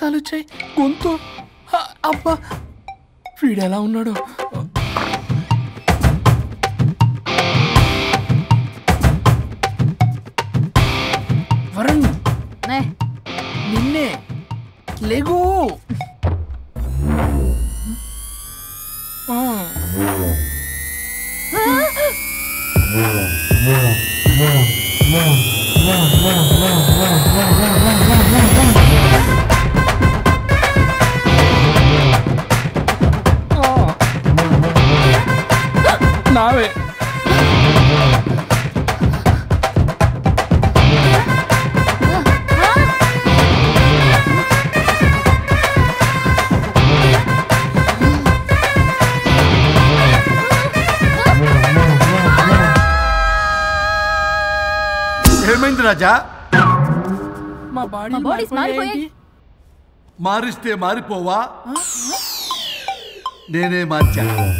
ఆయాసాలు వచ్చాయి గొంతు ఆ, అబ్బా వీడు ఎలా ఉన్నాడు వరుణ్ నే నిన్నే లేగు ఆ, నావే ఏమైంది రాజా మా బాడీ మా bodies మారిపోయాయి. మారిస్తే మారిపోవా నేనే మార్చా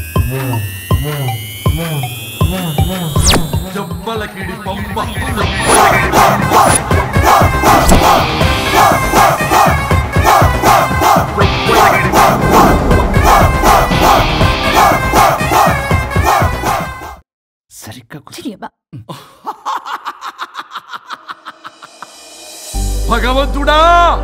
జబ్బలకిడి పంప సరిగ్గా కూర్చో. చిరియబ్బా భగవంతుడా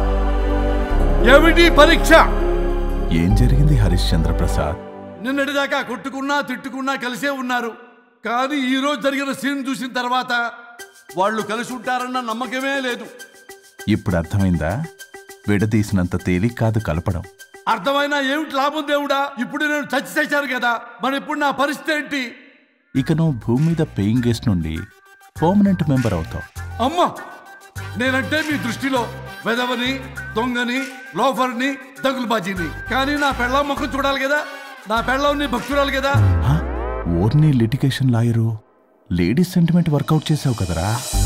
ఏమిటి పరీక్ష ఏం జరిగింది హరిశ్చంద్ర ప్రసాద్ నిన్నటిదాకా కొట్టుకున్నా తిట్టుకున్నా కలిసే ఉన్నారు కానీ ఈ రోజు జరిగిన సీన్ చూసిన తర్వాత వాళ్ళు కలిసి ఉంటారన్న నమ్మకమే లేదు ఇప్పుడు అర్థమైందా విడదీసినంత తేలిక కాదు కలపడం అర్థమైనా ఏమిటి లాభం దేవుడా ఇప్పుడు నేను చచ్చి చేశాను కదా మరి ఇప్పుడు నా పరిస్థితి ఏంటి ఇక నువ్వు భూమి మీద పేయింగ్ గెస్ట్ నుండి పర్మనెంట్ మెంబర్ అవుతావు అమ్మా నేనంటే మీ దృష్టిలో వెదవని దొంగని లోఫర్ని దగులుబాజీని కానీ నా పెళ్ళం ముఖం చూడాలి కదా నా పెళ్ళంని భక్తురాలు కదా హా? ఓర్ని litigation lawyer ladies sentiment work out చేసావు కదరా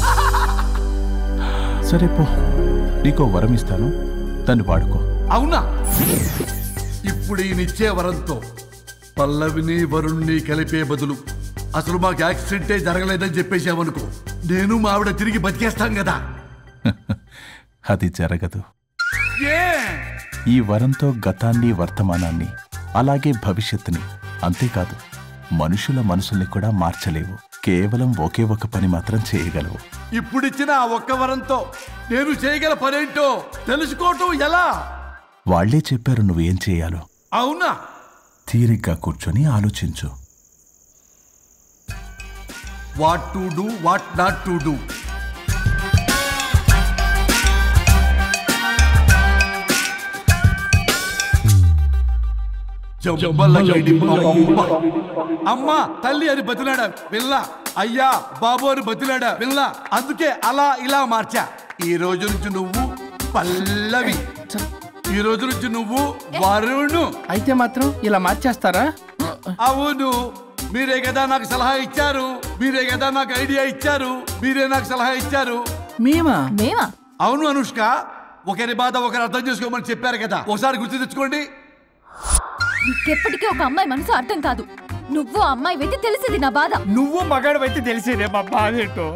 సరే పో నీకో వరం ఇస్తాను దాన్ని వాడుకో అవునా ఇప్పుడు ఈయనిచ్చే వరంతో పల్లవిని వరుణ్ణి కలిపే బదులు అసలు మాకు యాక్సిడెంటే జరగలేదని చెప్పేసామనుకో నేను మా ఆవిడ తిరిగి బతికేస్తాం కదా అది జరగదు ఏ ఈ వరంతో గతాన్ని వర్తమానాన్ని అలాగే భవిష్యత్తుని అంతేకాదు మనుషుల మనసుల్ని కూడా మార్చలేవు కేవలం ఒకే ఒక పని మాత్రం చేయగలవు ఇప్పుడిచ్చిన ఆ ఒక్క వరంతో నేను చేయగల పనేంటో తెలుసుకోవటం ఎలా వాళ్లే చెప్పారు నువ్వేం చేయాలో అవునా తీరిగ్గా కూర్చొని ఆలోచించు what to do what not to do అమ్మా తల్లి అని బతిలాడా పిల్ల అయ్యా బాబు అని బతిలాడా పిల్ల అందుకే అలా ఇలా మార్చా ఈ రోజు నుంచి నువ్వు పల్లవి ఈ రోజు నుంచి నువ్వు వరుణు అయితే మాత్రం ఇలా మార్చేస్తారా అవును మీరే కదా నాకు సలహా ఇచ్చారు మీరే కదా నాకు ఐడియా ఇచ్చారు మీరే నాకు సలహా ఇచ్చారు మేమా మేమా అవును అనుష్క ఒకరి బాధ ఒకరు అర్థం చేసుకోమని చెప్పారు కదా ఒకసారి గుర్తు తెచ్చుకోండి నీకెప్పటికీ ఒక అమ్మాయి మనసు అర్థం కాదు నువ్వు ఆ అమ్మాయి వెతి తెలిసింది నా బాధ నువ్వు మగాడు అయితే తెలిసేదే మా బాధ ఏంటో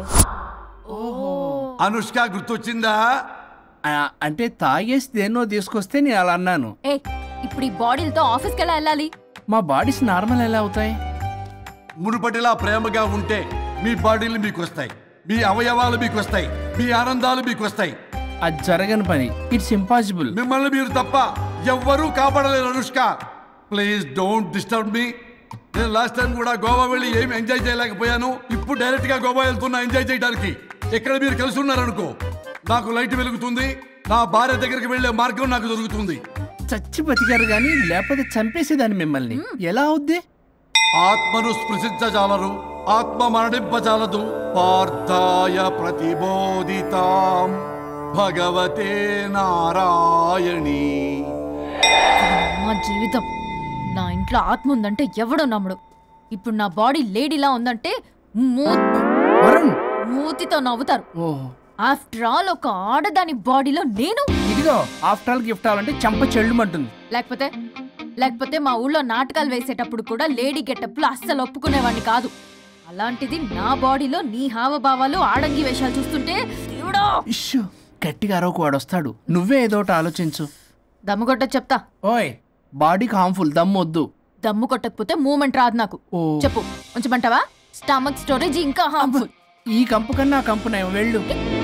అనుష్క గుర్తొచ్చిందా ఆ, అంటే తాగేసి దేన్నో తీసుకొస్తే నేను అలా అన్నాను ఏ ఇప్పుడు ఈ బాడీలతో ఆఫీస్కి ఎలా వెళ్ళాలి మా బాడీస్ నార్మల్ ఎలా అవుతాయి మునుపటిలా ప్రేమగా ఉంటే మీ బాడీలు మీకు వస్తాయి మీ అవయవాలు మీకు వస్తాయి మీ ఆనందాలు మీకు వస్తాయి అది జరగని పని ఇట్స్ ఇంపాసిబుల్ మిమ్మల్ని మీరు తప్ప ఎవ్వరూ కాపాడలేరు Anushka please don't disturb me నేను లాస్ట్ టైం కూడా గోవా వెళ్ళి ఏమి ఎంజాయ్ చేయలేకపోయాను ఇప్పుడు డైరెక్ట్ గా గోవా వెళ్తున్నా ఎంజాయ్ చేయడానికి ఇక్కడ మీరు కలిసి ఉన్నారనుకో నాకు లైట్ వెలుగుతుంది నా భార్య దగ్గరికి వెళ్ళే మార్గం నాకు దొరుకుతుంది చచ్చి బతికారు కానీ లేకపోతే చంపేసేదాన్ని మిమ్మల్ని ఎలా అవుద్ది ఆత్మను స్పృశించజాలరు ఆత్మ మరణింపజాలదు పార్థాయ ప్రతిబోధితాం భగవతే నారాయణి మా జీవితం నా ఇంట్లో ఆత్మ ఉందంటే ఎవడో నమ్ముడు ఇప్పుడు నా బాడీ లేడీలా ఉందంటే మూ- వరుణ్ మూతితో నవ్వుతారు ఓహో ఆఫ్టర్ ఆల్ ఒక ఆడదాని బాడీలో నేను ఇదిగో ఆఫ్టర్ ఆల్ గిఫ్ట్ అవ్వాలంటే చంప చెల్లుమంటుంది లేకపోతే లేకపోతే మా ఊళ్ళో నాటకాలు వేసేటప్పుడు కూడా లేడీ గెటప్లు అస్సలు ఒప్పుకునేవాడిని కాదు అలాంటిది నా బాడీలో నీ హావభావాలు ఆడంగి వేషాలు చూస్తుంటే దేవుడో ఇష్యూ గట్టిగా అరవకు వాడు వస్తాడు నువ్వే ఏదో ఒకటి ఆలోచించు దమ్ము కొట్టదు చెప్తా ఓయ్ బాడీకి హార్మ్ఫుల్ దమ్ వద్దు దమ్ము కొట్టకపోతే మూమెంట్ రాదు నాకు ఓ చెప్పు ఉంచమంటావా స్టమక్ స్టోరేజ్ ఇంకా హార్మ్ఫుల్ ఈ కంపు కన్నా ఆ కంపు నయం వెళ్ళు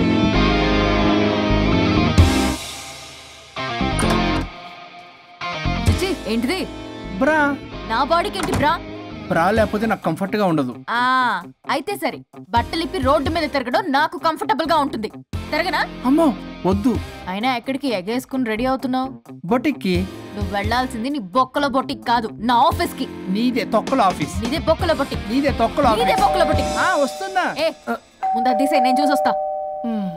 చిచి, ఏంటిది బ్రా నా బాడీకి ఏంటి బ్రా బ్రా లేకపోతే నాకు కంఫర్ట్ గా ఉండదు ఆ అయితే సరే బట్టలిప్పి రోడ్డు మీద తిరగడం నాకు కంఫర్టబుల్ గా ఉంటుంది తిరగనా అమ్మో వద్దు అయినా ఎక్కడికి ఎగేసుకుని రెడీ అవుతున్నావు బొటిక్కి నువ్వు వెళ్ళాల్సింది నీ బొక్కల బొట్టికి కాదు నా ఆఫీస్ కి నీదే తొక్కల ఆఫీస్ నీదే బొక్కల బొట్టి నీదే తొక్కల నీదే ఆఫీస్ బొక్కల బొట్టి ఆ, వస్తున్నా ఏ ముందు అది తీసేయ్, నేను చూసొస్తా మ్.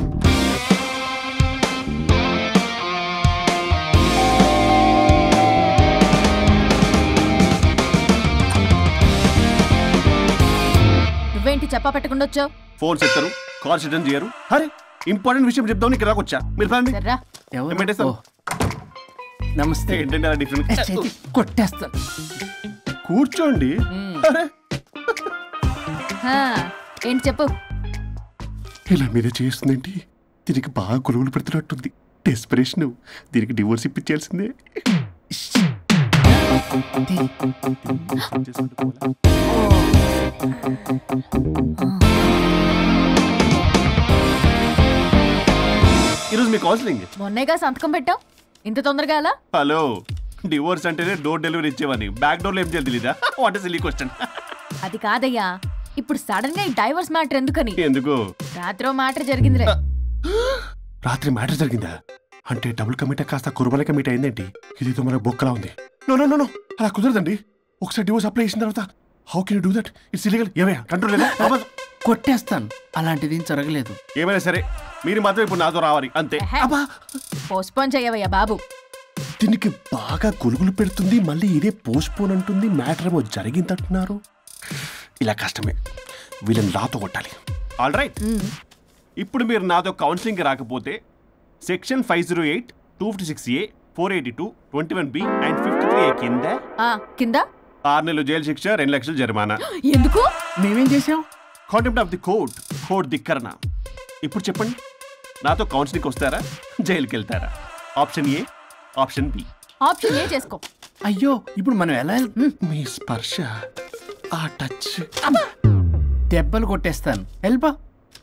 నువ్వేంటి చెప్పా పెట్టకుండా వచ్చావు ఫోన్ చెప్తారు కాల్ అటెండ్ చేయరు అరే ఇంపార్టెంట్ విషయం చెప్దాం ఇక్కడ రాకొచ్చా మీరు పదండి సర్రా ఎవరు? ఏం పెట్టేస్తావు? ఓ. నమస్తే ఏంటంటే అలా డిఫరెంట్ ఏ, చేతి కొట్టేస్తాను కూర్చోండి అరే హా, ఏంటి చెప్పు ఇలా మీరే చేస్తుందేంటి దీనికి బాగా గొలుగులు పెడుతున్నట్టుంది డెస్పిరేషన్ దీనికి డివోర్స్ ఇప్పించాల్సిందే ఈరోజు మీ కౌన్సిలింగ్ మొన్నేగా సంతకం పెట్టావు ఇంత తొందరగా అలా హలో డివోర్స్ అంటేనే డోర్ డెలివరీ ఇచ్చేవాని బ్యాక్ డోర్ లో ఏం చేయాలి తెలీదా వాట్ ఇస్ సిలీ క్వశ్చన్ అది కాదయ్యా ఇప్పుడు సడన్ గా ఈ డైవర్స్ మ్యాటర్ ఎందుకని ఎందుకు రాత్రో మ్యాటర్ జరిగిందిలే రాత్రి మ్యాటర్ జరిగిందా అంటే డబుల్ కమిటా కాస్త కురుమల కమిట్ అయిందేంటి ఇదేదో మన బొక్కలా ఉంది నో నో నో నో అలా కుదరదండి ఒకసారి డివోర్స్ అప్లై చేసిన తర్వాత how can do that it's illegal ఏమయ్యా కంట్రోల్ లేదా అవ్వదు. కొట్టేస్తాను అలాంటిది ఏం జరగలేదు ఏమైనా సరే మీరు మాత్రం ఇప్పుడు నాతో రావాలి అంతే ఎహె. అబ్బా పోస్ట్పోన్ చేయవయ్యా బాబు దీనికి బాగా గొలుగులు పెడుతుంది మళ్ళీ ఇదే పోస్ట్ పోన్ అంటుంది మ్యాటర్ ఏమో జరిగిందంటున్నారు ఇలా కష్టమే వీళ్ళని నాతో కొట్టాలి ఆల్ రైట్ మ్, ఇప్పుడు మీరు నాతో కౌన్సిలింగ్కి రాకపోతే section five zero eight two fifty six A four eighty two twenty one B and fifty three A కింద ఆ, కింద ఆరు నెలలు జైలు శిక్ష రెండు లక్షలు జరిమానా ఎందుకు మేమేం చేసాం contempt of the court court ధిక్కరణ ఇప్పుడు చెప్పండి నాతో కౌన్సిలింగ్కి వస్తారా జైలుకి వెళ్తారా option A option B option A చేసుకో అయ్యో ఇప్పుడు మనం ఎలా వెళ్- మీ స్పర్శ ఆ టచ్ దెబ్బలు కొట్టేస్తాను వెళ్ళిపో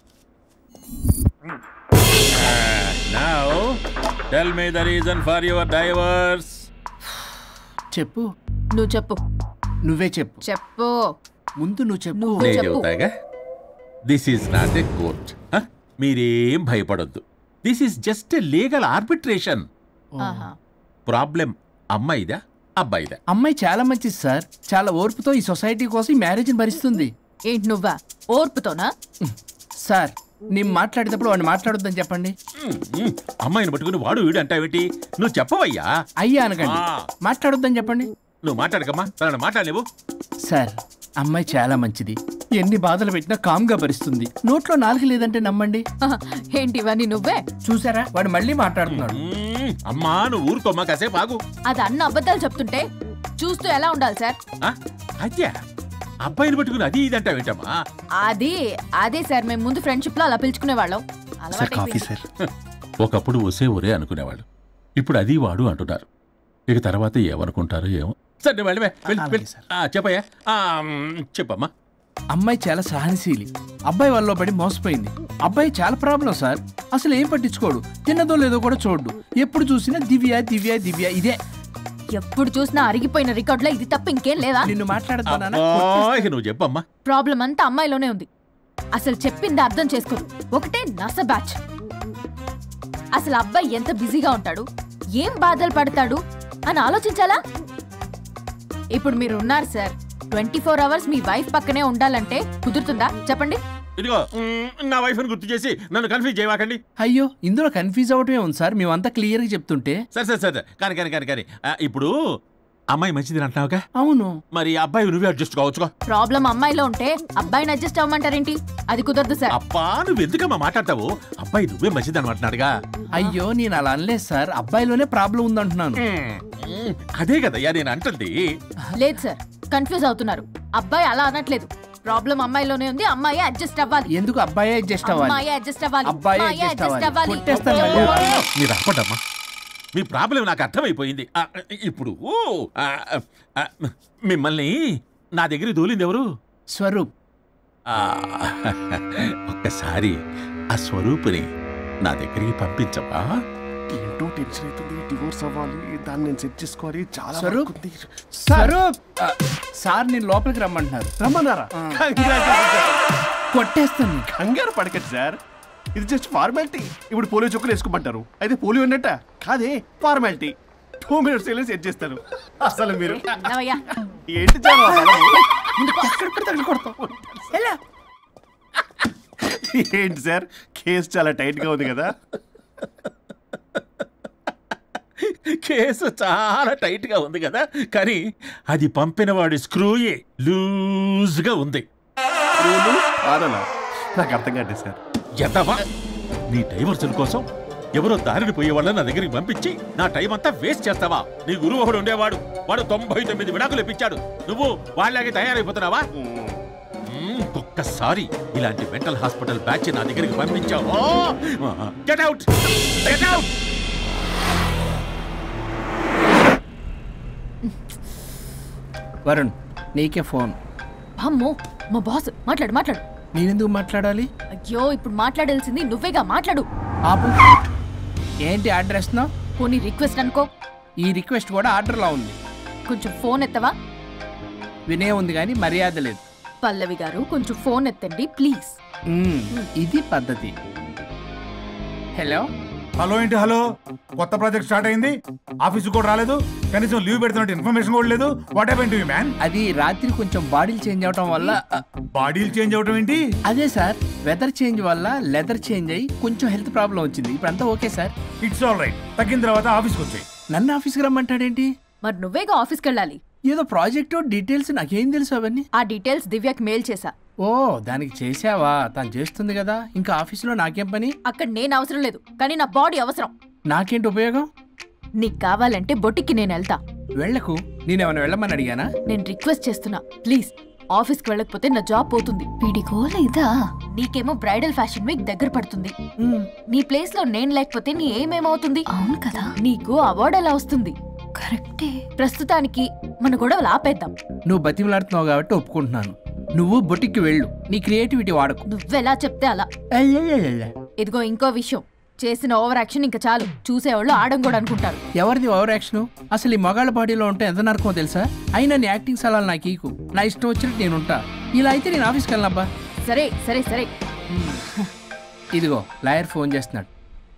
Now, tell me the reason for your divorce. చెప్పు నువ్వు చెప్పు నువ్వే చెప్పు చెప్పు ముందు నువ్వు చెప్పు నువ్వు నేను చెప్పు చెబుతాగా this is not a court మీరేం భయపడొద్దు this is just a legal arbitration ఆహా. ప్రాబ్లం అమ్మాయిదా అబ్బాయిదా అమ్మాయి చాలా మంచిది సార్ చాలా ఓర్పుతో ఈ సొసైటీ కోసం ఈ మ్యారేజ్ని భరిస్తుంది ఏంటి నువ్వా ఓర్పుతోనా సార్ నేను మాట్లాడేటప్పుడు వాడిని మాట్లాడొద్దని చెప్పండి మ్మ్, మ్మ్. అమ్మాయిని పట్టుకుని వాడు వీడు అంటావేటి నువ్వు చెప్పవయ్యా అయ్యా అనకండి ఆ. మాట్లాడొద్దని చెప్పండి నువ్వు మాట్లాడకమ్మా తనని మాట్లాడలేవు సార్ అమ్మాయి చాలా మంచిది ఎన్ని బాధలు పెట్టినా కామ్గా భరిస్తుంది నోట్లో నాలుగు లేదంటే నమ్మండి ఆహా, ఏంటి ఇవన్నీ నువ్వే చూసారా వాడు మళ్ళీ మాట్లాడుతున్నాడు మ్మ్, అమ్మా నువ్వు ఊరుకోమ్మా కాసేపు ఆగు అది అన్న అబద్ధాలు చెప్తుంటే చూస్తూ ఎలా ఉండాలి సార్ ఆ, అద్యా అబ్బాయిని పట్టుకుని అది ఇది అంటావేంటమ్మా అది అదే సార్ మేము ముందు ఫ్రెండ్షిప్ లో అలా పిలుచుకునే వాళ్ళం సార్ కాఫీ సార్ ఒకప్పుడు ఒసే ఒరే అనుకునేవాళ్ళు ఇప్పుడు అది వాడు అంటున్నారు ఇక తర్వాత ఏమనుకుంటారో ఏమో సరే నువ్వు వెళ్ళవే వెళ్ళి అలాగే వెళ్ళి సార్. ఆ, చెప్పయ్యా ఆ, మ్, చెప్పమ్మా అమ్మాయి చాలా సహనశీలి అబ్బాయి వల్ల పడి మోసపోయింది అబ్బాయి చాలా ప్రాబ్లం సార్ అసలు ఏం పట్టించుకోడు తిన్నదో లేదో కూడా చూడు ఎప్పుడు చూసినా దివ్య దివ్య దివ్య ఇదే ఎప్పుడు చూసినా అరిగిపోయిన రికార్డ్ లో ఇది తప్ప ఇంకేం లేదా నిన్ను మాట్లాడతానా అబ్బా, ఇక నువ్వు చెప్పమ్మా ప్రాబ్లం అంతా అమ్మాయిలోనే ఉంది అసలు చెప్పింది అర్థం చేసుకోదు ఒకటే నస బ్యాచ్ అసలు అబ్బాయి ఎంత బిజీగా ఉంటాడు ఏం బాధలు పడతాడు అని ఆలోచించాలా ఇప్పుడు మీరు ఉన్నారు సార్ ట్వంటీ ఫోర్ అవర్స్ మీ వైఫ్ పక్కనే ఉండాలంటే కుదురుతుందా చెప్పండి ఇదిగో మ్, నా వైఫ్ని గుర్తు చేసి నన్ను కన్ఫ్యూజ్ చేయమాకండి అయ్యో ఇందులో కన్ఫ్యూజ్ అవటమే ఉంది సార్ మేమంతా క్లియర్గా చెప్తుంటే సరే సరే సరే కానీ కానీ కానీ కానీ ఆ, ఇప్పుడు అమ్మాయి మంచిది అంటున్నావుగా అవును మరి అబ్బాయి నువ్వే అడ్జస్ట్ కావచ్చుగా ప్రాబ్లం అమ్మాయిలో ఉంటే అబ్బాయిని అడ్జస్ట్ అవ్వమంటారేంటి అది కుదరదు సార్ అబ్బా నువ్వు ఎందుకమ్మా మాట్లాడతావు అబ్బాయి నువ్వే మంచిది అనమాటున్నాడుగా అయ్యో నేను అలా అనలేదు సార్ అబ్బాయిలోనే ప్రాబ్లం ఉందంటున్నాను మ్, అదే కదయ్యా నేను అంటుంది లేదు సార్ కన్ఫ్యూజ్ అవుతున్నారు అబ్బాయి అలా అనట్లేదు ప్రాబ్లం అమ్మాయిలోనే ఉంది అమ్మాయి అడ్జస్ట్ అవ్వాలి ఎందుకు అబ్బాయి అడ్జస్ట్ అవ్వాలి అమ్మాయి అడ్జస్ట్ అవ్వాలి అబ్బాయి అమ్మాయి adjust adjust అవ్వాలి. అవ్వాలి కొట్టేస్తాను మళ్ళీ. మీరు అప్పటమ్మా మీ ప్రాబ్లం నాకు అర్థమైపోయింది ఆ, ఇప్పుడు ఆ, ఆ, మిమ్మల్ని నా దగ్గర దూలింది ఎవరు స్వరూప్ ఆ, ఒక్కసారి ఆ స్వరూపుని నా దగ్గరికి పంపించవా ఏంటో టెన్షన్ అవుతుంది డివోర్స్ అవ్వాలి దాన్ని నేను సెట్ చేసుకోవాలి చాలా స్వరూప్? వర్క్ ఉంది. స్వరూప్ ఆ, సార్ నేను లోపలికి రమ్మంటున్నారు రమ్మన్నారా Congratulations, sir. కొట్టేస్తాను నీకు. కంగారు పడకండి సార్ ఇది జస్ట్ ఫార్మాలిటీ ఇప్పుడు పోలియో చుక్కలు వేసుకోమంటారు అయితే పోలియో ఉన్నట్ట కాదే ఫార్మాలిటీ టూ మినిట్స్ వెళ్ళి సెట్ చేస్తారు అసలు మీరు నవయ్యా ఏంటి చాలా బలము? ఎక్కడ పడితే అక్కడ కొడతావు ఎలా ఏంటి సార్ కేసు చాలా టైట్ గా ఉంది కదా కేసు చాలా టైట్ గా ఉంది కదా కానీ అది పంపిన వాడి స్క్రూయే లూజ్ గా ఉంది రూలు ఆనలా నాకు అర్థం కాదు సార్ ఎదవా నీ డైవర్సన్ కోసం ఎవరో దారిని పోయే వాళ్ళని నా దగ్గరికి పంపించి నా టైం అంతా వేస్ట్ చేస్తావా నీ గురువు ఒకడు ఉండేవాడు వాడు తొంభై తొమ్మిది విడాకులు ఇప్పించాడు నువ్వు వాళ్ళకి తయారైపోతున్నావా మ్మ్, ఒక్కసారి ఇలాంటి మెంటల్ హాస్పిటల్ బ్యాచ్ నా దగ్గరికి పంపించావు get out get out Varun నీకే ఫోన్ అమ్మో మా బాస్ మాట్లాడు మాట్లాడు నేనెందుకు మాట్లాడాలి అయ్యో ఇప్పుడు మాట్లాడాల్సింది నువ్వేగా మాట్లాడు ఆపు ఏంటి ఆర్డర్ ఇస్తున్నావు కొన్ని రిక్వెస్ట్ అనుకో ఈ రిక్వెస్ట్ కూడా ఆర్డర్లో ఉంది కొంచెం ఫోన్ ఎత్తవా వినే ఉంది కానీ మర్యాద లేదు పల్లవి గారు కొంచెం ఫోన్ ఎత్తండి ప్లీజ్ మ్మ్, ఇది పద్ధతి హలో హలో ఏంటి హలో కొత్త ప్రాజెక్ట్ స్టార్ట్ అయింది ఆఫీస్ కూడా రాలేదు కనీసం లీవ్ పెడుతున్నట్టు ఇన్ఫర్మేషన్ కూడా లేదు వాట్ హ్యాపెన్ టు మ్యాన్ అది రాత్రి కొంచెం బాడీలు చేంజ్ అవటం వల్ల అ, బాడీలు చేంజ్ అవటం ఏంటి అదే సార్ వెదర్ చేంజ్ వల్ల లెదర్ చేంజ్ అయ్యి కొంచెం హెల్త్ ప్రాబ్లం వచ్చింది ఇప్పుడు అంతా okay sir it's all right తగ్గిన తర్వాత ఆఫీస్కి వచ్చాయి నన్ను ఆఫీస్కి రమ్మంటాడేంటి మరి నువ్వేగా ఆఫీస్కి వెళ్ళాలి ఏదో ప్రాజెక్ట్ డీటెయిల్స్ నాకేం తెలుసు అవన్నీ ఆ డీటెయిల్స్ దివ్యకి మెయిల్ చేశా ఓ దానికి చేసావా తను చేస్తుంది కదా ఇంకా ఆఫీసులో నాకేం పని అక్కడ నేను అవసరం లేదు కానీ నా బాడీ అవసరం నాకేంటి ఉపయోగం నీకు కావాలంటే బొట్టికి నేను వెళ్తా వెళ్ళకు నేనేమైనా వెళ్ళమని అడిగానా నేను రిక్వెస్ట్ చేస్తున్నా ప్లీజ్ ఆఫీస్కి వెళ్ళకపోతే నా జాబ్ పోతుంది వీడి గోల్ ఇదా నీకేమో బ్రైడల్ ఫ్యాషన్ వీక్ దగ్గర పడుతుంది నీ ప్లేస్ లో నేను లేకపోతే నీ ఏమేమవుతుంది అవును కదా నీకు అవార్డు ఎలా వస్తుంది కరెక్టే ప్రస్తుతానికి మన గొడవలు ఆపేద్దాం నువ్వు బతిమలాడుతున్నావు కాబట్టి ఒప్పుకుంటున్నాను నువ్వు బొటిక్కి వెళ్ళు నీ క్రియేటివిటీ వాడకు నువ్వెలా చెప్తే అలా అయ్యయ్యయ్యయ్య. ఇదిగో ఇంకో విషయం చేసిన ఓవర్ యాక్షన్ ఇంకా చాలు చూసేవాళ్ళు ఆడం కూడా అనుకుంటారు ఎవరిది ఓవర్ యాక్షన్ అసలు ఈ మగాళ్ళ బాడీలో ఉంటే ఎంత నరకమో తెలుసా అయినా నీ యాక్టింగ్ సలాలు నాకు ఈకు నా ఇష్టం వచ్చినట్టు నేను ఉంటా ఇలా అయితే నేను ఆఫీస్కి వెళ్ళనబ్బా సరే సరే సరే ఇదిగో లాయర్ ఫోన్ చేస్తున్నాడు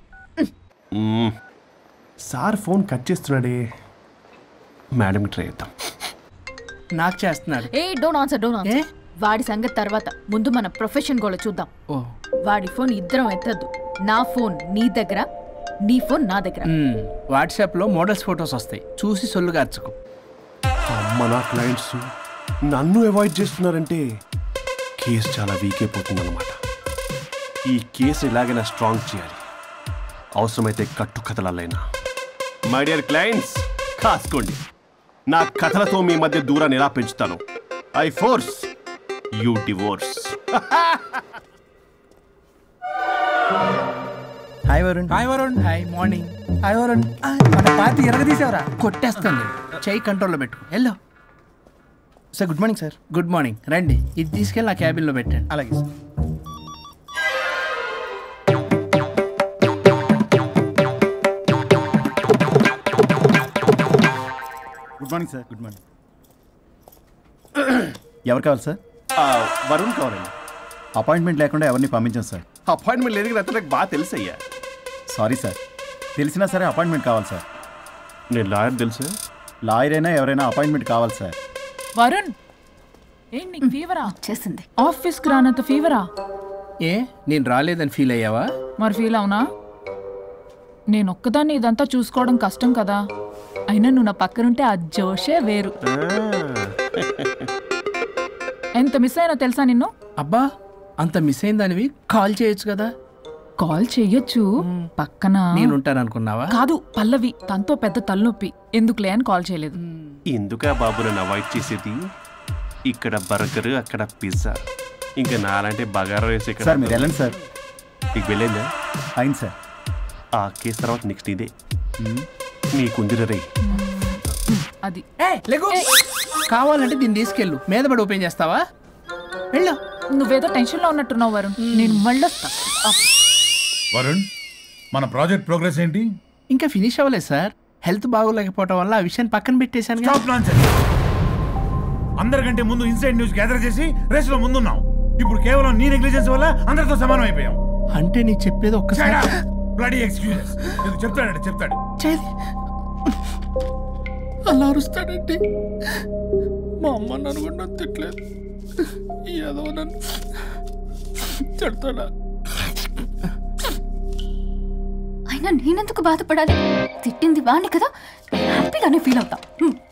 సార్ ఫోన్ కట్ చేస్తున్నాడే మేడం ట్రై చేద్దాం నాకు చేస్తున్నాడు ఏ డోంట్ ఆన్సర్ డోంట్ ఏ? ఆన్సర్ వాడి సంగతి తర్వాత ముందు మన ప్రొఫెషన్ కూడా చూద్దాం ఓ వాడి ఫోన్ ఇద్దరం ఎత్తద్దు నా ఫోన్ నీ దగ్గర నీ ఫోన్ నా దగ్గర మ్మ్. వాట్సాప్లో మోడల్స్ ఫొటోస్ వస్తాయి చూసి సొల్లు కార్చుకో అమ్మ నా క్లయింట్స్ నన్ను అవాయిడ్ చేస్తున్నారంటే కేసు చాలా వీక్ అయిపోతుంది అనమాట ఈ కేసు ఎలాగైనా స్ట్రాంగ్ చేయాలి అవసరమైతే కట్టు కథలైనా మై డియర్ క్లయింట్స్ కాసుకోండి నా కథలతో మీ మధ్య దూరాన్ని ఎలా పెంచుతాను I force you divorce hi Varun hi Varun hi morning hi Varun ఆ, మన పార్టీ ఎరగదీసావరా కొట్టేస్తాను నేను చెయ్యి కంట్రోల్లో పెట్టు hello sir good morning sir good morning రండి ఇది తీసుకెళ్ళి నా క్యాబిన్లో పెట్టండి అలాగే sir good morning sir good morning ఎవరు కావాలి సార్ వరుణ్ కావాలండి అపాయింట్మెంట్ లేకుండా ఎవరిని పంపించాం సార్ అపాయింట్మెంట్ లేదు కదా నాకు బాగా తెలుసు అయ్యా సారీ సార్ తెలిసినా సరే అపాయింట్మెంట్ కావాలి సార్ నేను లాయర్ తెలుసు లాయర్ అయినా ఎవరైనా అపాయింట్మెంట్ కావాలి సార్ వరుణ్ ఏం నీకు ఫీవరా చేసింది ఆఫీస్కి రానంత ఫీవరా ఏ నేను రాలేదని ఫీల్ అయ్యావా మరి ఫీల్ అవునా నేను ఒక్కదాన్ని ఇదంతా చూసుకోవడం కష్టం కదా అయినా నువ్వు నా పక్కనుంటే ఆ జోషే వేరు ఎంత మిస్ అయినా తెలుసా నిన్ను అబ్బా అంత మిస్ అయిందనివి కాల్ చేయొచ్చు కదా కాల్ చెయ్యొచ్చు పక్కన నేను ఉంటాను అనుకున్నావా కాదు పల్లవి తనతో పెద్ద తలనొప్పి ఎందుకులే అని కాల్ చేయలేదు ఎందుకా బాబు నన్ను అవాయిడ్ చేసేది ఇక్కడ బర్గర్ అక్కడ పిజ్జా ఇంకా నాలంటే బగారా వేసి ఇక్కడ సార్ మీరు వెళ్ళండి సార్ నీకు వెళ్ళిందా అయింది సార్ ఆ కేసు తర్వాత నెక్స్ట్ ఇదే మ్మ్. నీ కుందిర రే అది లేకు కావాలంటే దీన్ని తీసుకెళ్ళు మీద పడి ఓపెన్ చేస్తావా వెళ్ళు నువ్వేదో టెన్షన్లో ఉన్నట్టున్నావు వరుణ్ నేను మళ్ళొస్తా వరుణ్ మన ప్రాజెక్ట్ ప్రోగ్రెస్ ఏంటి ఇంకా ఫినిష్ అవ్వలేదు సార్ హెల్త్ బాగోలేకపోవడం వల్ల ఆ విషయాన్ని పక్కన పెట్టేశాను స్టాప్ నాన్సెన్స్ అందరికంటే ముందు ఇన్సైడ్ న్యూస్ గ్యాదర్ చేసి రేస్ లో ముందున్నాం ఇప్పుడు కేవలం నీ నెగ్లిజెన్స్ వల్ల అందరితో సమానం అయిపోయాం అంటే నీకు చెప్పేది ఒక్కసారి బ్లడీ ఎక్స్క్యూజెస్ చెప్తాడంటే చెప్తాడు చేది అలా అరుస్తాడండి మా అమ్మ నన్ను కూడా నన్ను తిట్టలేదు ఏదో నన్ను తిడతాడా అయినా నేనెందుకు బాధపడాలి తిట్టింది వాణ్ణి కదా హ్యాపీగానే ఫీల్ అవుతా హ్మ్.